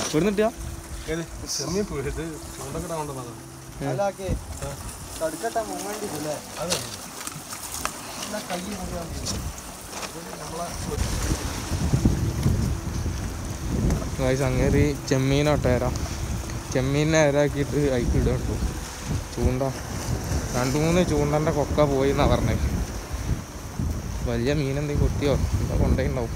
ഇവിടുന്ന് കിട്ടിയാ ചെമ്മീൻ പുഴ ഇത് ചൂണ്ടക്കട കൊണ്ടുവന്നതാണ് അല്ലാക്കെ തടുക്കട്ടെ മുങ്ങണ്ടില്ലേ അതെ കൈ മുറിയാൻ ഗൈസ് അങ്ങേര് ചെമ്മീനൊട്ടേര ചെമ്മീനെ ഏരാക്കിയിട്ട് അയക്ക് ഇടുന്നുണ്ടു ചൂണ്ട രണ്ട് മൂന്ന് ചൂണ്ടൻ്റെ കൊക്ക പോയി എന്നാ പറഞ്ഞത് വലിയ മീൻ എന്തെങ്കിലും കൊത്തിയോ എന്താ കൊണ്ടുണ്ടാവും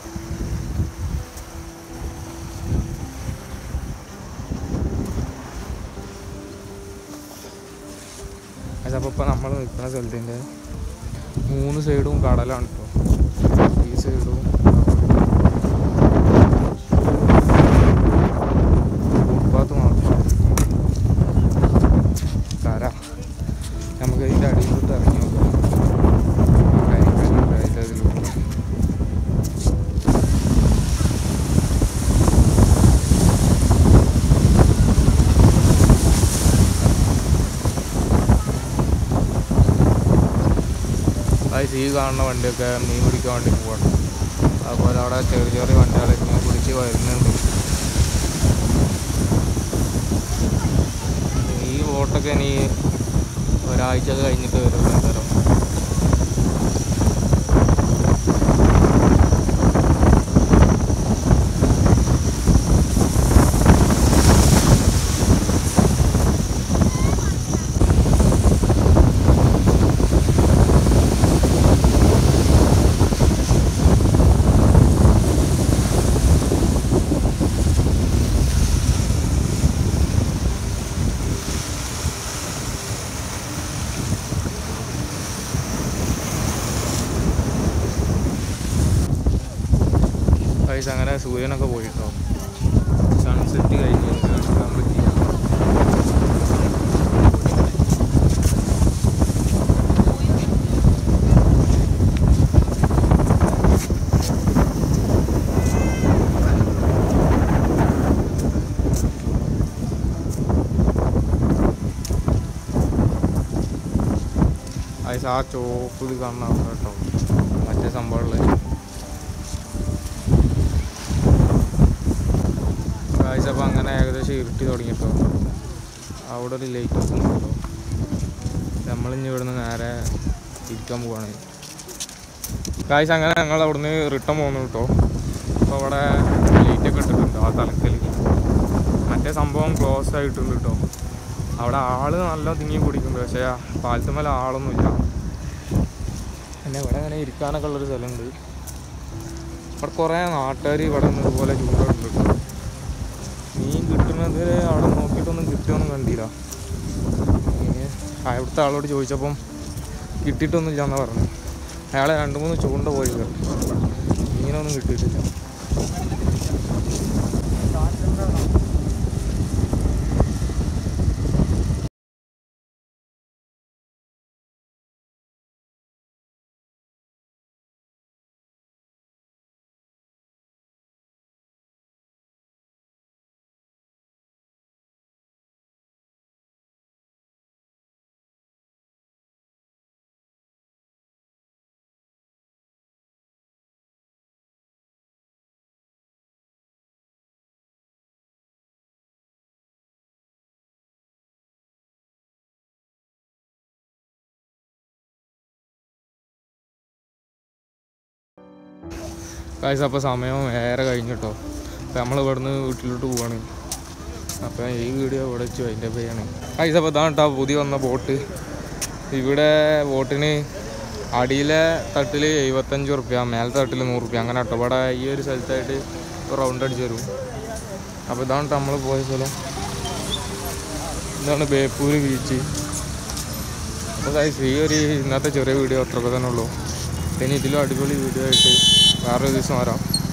അപ്പോൾ ഇപ്പോൾ നമ്മൾ നിൽക്കുന്ന സ്ഥലത്തിൻ്റെ മൂന്ന് സൈഡും കടലാണ് കേട്ടോ ഈ സൈഡും ഫുട്പാത്ത് മാത്രം കര നമുക്ക് ഇതിൻ്റെ അടിയിലോട്ട് ഇറങ്ങി നോക്കാം കാര്യങ്ങളുണ്ട് അതിൻ്റെ അതിലൂടെ അത് ഈ കാണുന്ന വണ്ടിയൊക്കെ മീൻ പിടിക്കാൻ വേണ്ടി പോകണം അതുപോലെ അവിടെ ചെറിയ ചെറിയ വണ്ടികളൊക്കെ മീൻ പിടിച്ച് വരുന്നുണ്ട് ഈ ബോട്ടൊക്കെ ഇനി ഒരാഴ്ച കഴിഞ്ഞിട്ട് വരും അന്നേരം പൈസ അങ്ങനെ സൂര്യനൊക്കെ പോയിട്ടോ സൺസെറ്റ് കഴിഞ്ഞ് കാണാൻ പറ്റിയ പൈസ ആ ചോപ്പ് ഇത് കാണണം കേട്ടോ മറ്റേ സംഭവമുള്ളത് കാഴ്ച അപ്പോൾ അങ്ങനെ ഏകദേശം ഇരുട്ടി തുടങ്ങിട്ടോ അവിടെ ഒരു ലൈറ്റ് ഹൗസ് ഉണ്ട് കേട്ടോ നമ്മളിഞ്ഞ് ഇവിടുന്ന് നേരെ ഇരിക്കാൻ പോവാണ് കാഴ്ച അങ്ങനെ ഞങ്ങൾ അവിടുന്ന് റിട്ടേൺ പോകുന്നു കേട്ടോ അപ്പോൾ അവിടെ ലൈറ്റൊക്കെ ഇട്ടിട്ടുണ്ട് ആ തലക്കൽ മറ്റേ സംഭവം ക്ലോസ് ആയിട്ടുണ്ട് കേട്ടോ അവിടെ ആള് നല്ല തിങ്ങി കുടിക്കുന്നുണ്ട് പക്ഷേ പാലത്തുമേലെ ആളൊന്നുമില്ല പിന്നെ ഇവിടെ അങ്ങനെ ഇരിക്കാനൊക്കെ ഉള്ളൊരു സ്ഥലമുണ്ട് ഇവിടെ കുറേ നാട്ടുകാർ ഇവിടെ നിന്ന് ഇതുപോലെ ചൂടുണ്ട് കേട്ടോ മീൻ കിട്ടുന്നത് അവിടെ നോക്കിയിട്ടൊന്നും കിട്ടുമൊന്നും കണ്ടില്ല ഏ, അവിടുത്തെ ആളോട് ചോദിച്ചപ്പം കിട്ടിയിട്ടൊന്നുമില്ല എന്നാ പറഞ്ഞു അയാളെ രണ്ട് മൂന്ന് ചൂണ്ട പോയി കേട്ടോ മീനൊന്നും കിട്ടിയിട്ടില്ല കാഴ്ച അപ്പോൾ സമയം ഏറെ കഴിഞ്ഞിട്ടോ അപ്പോൾ നമ്മൾ ഇവിടുന്ന് വീട്ടിലോട്ട് പോവാണ് അപ്പോൾ ഈ വീഡിയോ ഇവിടെ വെച്ച് അതിൻ്റെ പേയാണ് കാഴ്ച അപ്പോൾ ഇതാണ് കേട്ടോ പുതിയ വന്ന ബോട്ട് ഇവിടെ ബോട്ടിന് അടിയിലെ തട്ടിൽ എഴുപത്തഞ്ച് റുപ്യ മേലത്തെ തട്ടിൽ നൂറ് റുപ്യ അങ്ങനെ കേട്ടോ ഇവിടെ ഈ ഒരു സ്ഥലത്തായിട്ട് റൗണ്ട് അടിച്ച് തരും അപ്പോൾ ഇതാണ് ട്ടോ നമ്മൾ പോയ സ്ഥലം ഇതാണ് ബേപ്പൂര് ബീച്ച് അപ്പോൾ ഗൈസ് ഈ ഒരു ഇന്നത്തെ ചെറിയ വീഡിയോ അത്രയൊക്കെ തന്നെ ഉള്ളൂ പിന്നെ ഇതിലും അടിപൊളി വീഡിയോ ആയിട്ട് വേറൊരു ദിവസം വരാം